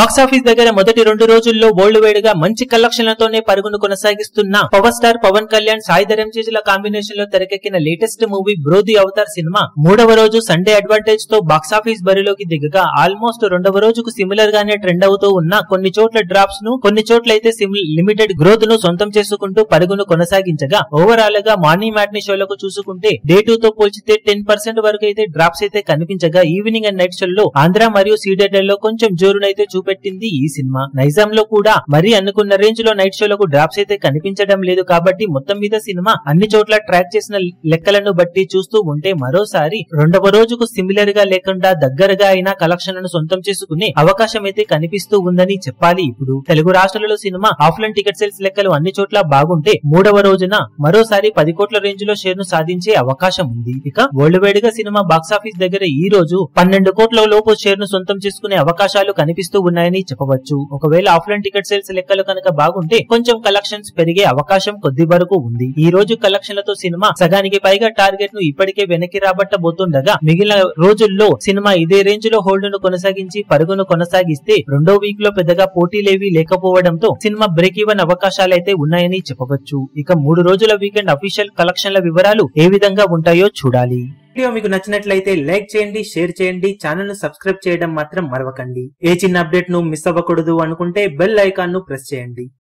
box office దగ్గర మొదటి రెండు రోజుల్లో వరల్డ్ వైడ్ గా మంచి కలెక్షన్లతోనే పరుగును కొనసాగిస్తున్న పవర్ స్టార్ పవన్ కళ్యాణ్ సాయి ధరం చేజుల కాంబినేషన్ లో తెరకెక్కిన లేటెస్ట్ మూవీ బ్రోది అవతార్ సినిమా మూడవ రోజు సండే అడ్వాంటేజ్ తో బాక్సాఫీస్ బరిలోకి దిగగా ఆల్మోస్ట్ రెండవ రోజుకు సిమిలర్ గానే ట్రెండ్ అవుతూ ఉన్న కొన్ని చోట్ల డ్రాప్స్ ను కొన్ని చోట్ల అయితే లిమిటెడ్ గ్రోత్ ను సొంతం చేసుకుంటూ పరుగును కొనసాగించగా ఓవరాల్ గా మార్నింగ్ మ్యాట్నీ షోలకు చూసుకుంటే డే టూ తో పోల్చితే టెన్ పర్సెంట్ వరకు అయితే డ్రాప్స్ అయితే కనిపించగా ఈవినింగ్ అండ్ నైట్ షోల్లో ఆంధ్ర మరియు సీడెడ్ లో కొంచెం జోరునైతే చూపెట్టింది ఈ సినిమా నైజాం లో కూడా మరీ అనుకున్న రేంజ్ లో నైట్ షోలకు డ్రాప్స్ అయితే కనిపించడం లేదు కాబట్టి మొత్తం మీద సినిమా అన్ని చోట్ల ట్రాక్ చేసిన లెక్కలను బట్టి చూస్తూ ఉంటే మరోసారి రెండవ రోజుకు సిమిలర్ గా లేకుండా దగ్గరగా అయినా కలెక్షన్లను సొంతం చేసుకునే అవకాశం అయితే కనిపిస్తూ ఉందని చెప్పాలి ఇప్పుడు తెలుగు రాష్ట్రాలలో సినిమా ఆఫ్లైన్ టికెట్ సేల్స్ లెక్కలు అన్ని చోట్ల బాగుంటే మూడవ రోజున మరోసారి పది కోట్ల రేంజ్ లో షేర్ ను సాధించే అవకాశం ఉంది ఇక వరల్డ్ వైడ్ గా సినిమా బాక్సాఫీస్ దగ్గర ఈ రోజు పన్నెండు కోట్ల లోపు షేర్ ను సొంతం చేసుకునే అవకాశాలు కనిపిస్తూ ఉన్నాయని చెప్పవచ్చు ఒకవేళ ఆఫ్లైన్ టికెట్ సేల్స్ లెక్కలు కనుక బాగుంటే కొంచెం కలెక్షన్స్ పెరిగే అవకాశం కొద్ది వరకు ఉంది ఈ రోజు కలెక్షన్లతో సినిమా సగానికి పైగా టార్గెట్ ను ఇప్పటికే వెనక్కి రాబట్టబోతుండగా మిగిలిన రోజుల్లో సినిమా ఇదే రేంజ్ లో హోల్డ్ ను కొనసాగించి పరుగును కొనసాగిస్తే రెండో వీక్ లో పెద్దగా పోటీలేవి లేకపోవడంతో సినిమా బ్రేక్ ఈవెన్ అవకాశాలైతే ఉన్నాయని చెప్పవచ్చు ఇక మూడు రోజుల వీకెండ్ అఫీషియల్ కలెక్షన్ల వివరాలు ఏ విధంగా ఉంటాయో చూడాలి వీడియో మీకు నచ్చినట్లయితే లైక్ చేయండి షేర్ చేయండి ఛానల్ ను సబ్స్క్రైబ్ చేయడం మాత్రం మరవకండి ఏ చిన్న అప్డేట్ ను మిస్ అవ్వకూడదు అనుకుంటే బెల్ ఐకాన్ ను ప్రెస్ చేయండి